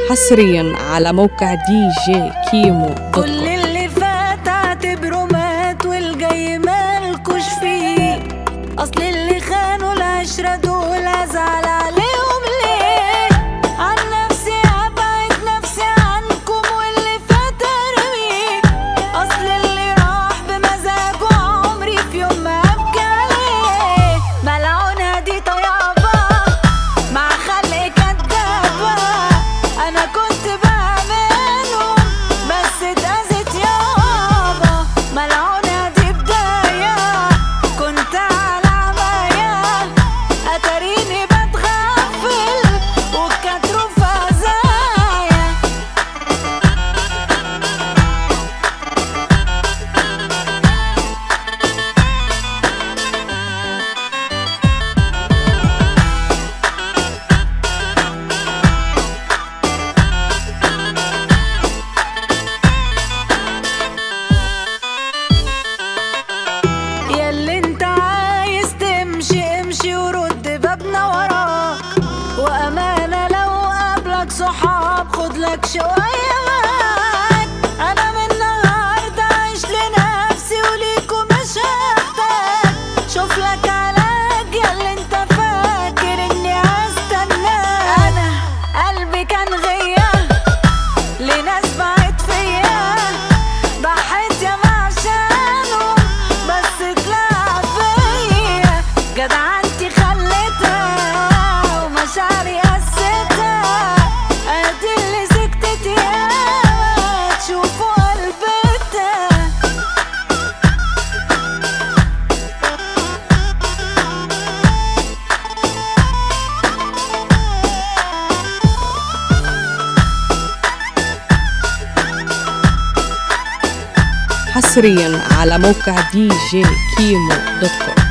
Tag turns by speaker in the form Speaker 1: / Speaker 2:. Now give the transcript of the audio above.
Speaker 1: حصريا على موقع دي جي كيمو دوت
Speaker 2: كل
Speaker 1: كوم
Speaker 2: اللي فات اعتبره مات والجاي مالكوش فيه اصل اللي خانوا العشرة دول ازعل عليهم ليه عن نفسي ابعد نفسي عنكم واللي فات ارميه اصل اللي راح بمزاجه عمري في يوم ما ابكي عليه ملعونها دي طيابة مع خلق كدابة أنا كنت بعملهم بس اتأذت يابا ملعونة دي بداية كنت على عماية أتاريني بتغفل وكتروا فزايا ياللي انت عايز تمشي امشي ورد بابنا وراك وامانه لو قابلك صحاب خد لك شويه معاك انا من النهارده عايش لنفسي وليكوا مش هحتاج شوف لك علاج ياللي انت فاكر اني هستناك انا قلبي كان غياب لناس بعت فيا ضحيت يا عشانه بس اتلعب فيا جدعنتي خليتها ومشاعري قستها ادي اللي سكتت يا تشوفوا قلبتها
Speaker 1: حصريا على موقع دي جي كيمو دوت كوم